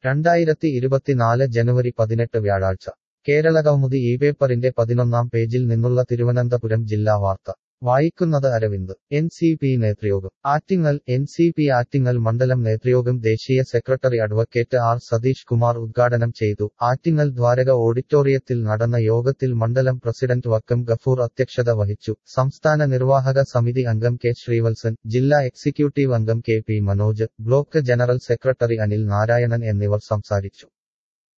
രണ്ടായിരത്തി ഇരുപത്തിനാല് ജനുവരി പതിനെട്ട് വ്യാഴാഴ്ച കേരള കൗമുദി ഈ പേപ്പറിന്റെ പതിനൊന്നാം പേജിൽ നിന്നുള്ള തിരുവനന്തപുരം ജില്ലാ വാർത്ത വായിക്കുന്നത് അരവിന്ദ് എൻ സി പി നേതൃയോഗം Attingal N C P Attingal മണ്ഡലം നേതൃയോഗം ദേശീയ സെക്രട്ടറി അഡ്വക്കേറ്റ് ആർ സതീഷ് കുമാർ ഉദ്ഘാടനം ചെയ്തു ആറ്റിങ്ങൽ ദ്വാരക ഓഡിറ്റോറിയത്തിൽ നടന്ന യോഗത്തിൽ മണ്ഡലം പ്രസിഡന്റ് വക്കം ഗഫൂർ അധ്യക്ഷത വഹിച്ചു സംസ്ഥാന നിർവാഹക സമിതി അംഗം കെ ശ്രീവത്സൻ ജില്ലാ എക്സിക്യൂട്ടീവ് അംഗം K P Manoj block general secretary Anil Narayanan എന്നിവർ സംസാരിച്ചു